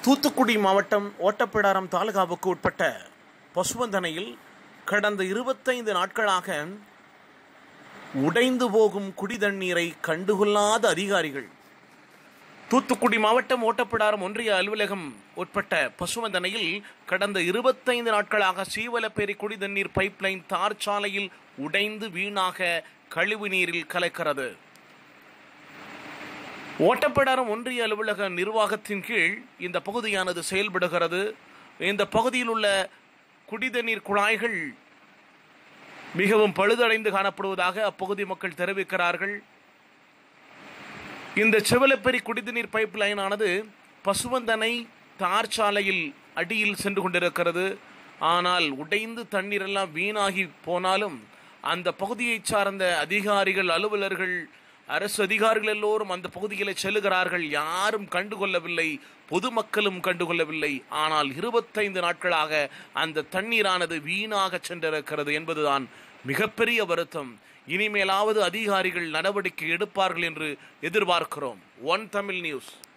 தூத்துக்குடி மாவட்டம் ஓட்டப்பிடாரம் தாலுகாவுக்கு உட்பட்ட பசுவந்தனையில் கடந்த இருபத்தைந்து நாட்களாக உடைந்து போகும் குடிதண்ணீரை கண்டுகொள்ளாத அதிகாரிகள் தூத்துக்குடி மாவட்டம் ஓட்டப்பிடாரம் ஒன்றிய அலுவலகம் உட்பட்ட பசுவந்தனையில் கடந்த இருபத்தைந்து நாட்களாக சீவலப்பேரி குடிதண்ணீர் பைப்லைன் தார் சாலையில் உடைந்து வீணாக கழிவு நீரில் கலக்கிறது ஓட்டப்பிடாரம் ஒன்றிய அலுவலக நிர்வாகத்தின் கீழ் இந்த பகுதியானது செயல்படுகிறது இந்த பகுதியில் உள்ள குடிதண்ணீர் குழாய்கள் மிகவும் பழுதடைந்து காணப்படுவதாக அப்பகுதி மக்கள் தெரிவிக்கிறார்கள் இந்த செவலப்பெரி குடிநீர் பைப் லைனானது பசுவந்தனை தார் சாலையில் அடியில் சென்று கொண்டிருக்கிறது ஆனால் உடைந்து தண்ணீர் எல்லாம் வீணாகி போனாலும் அந்த பகுதியைச் சார்ந்த அதிகாரிகள் அலுவலர்கள் அரசு அதிகாரிகள் எல்லோரும் அந்த பகுதியில் செல்லுகிறார்கள் யாரும் கண்டுகொள்ளவில்லை பொதுமக்களும் கண்டுகொள்ளவில்லை ஆனால் இருபத்தைந்து நாட்களாக அந்த தண்ணீரானது வீணாக சென்றிருக்கிறது என்பதுதான் மிகப்பெரிய வருத்தம் இனிமேலாவது அதிகாரிகள் நடவடிக்கை எடுப்பார்கள் என்று எதிர்பார்க்கிறோம் ஒன் தமிழ் நியூஸ்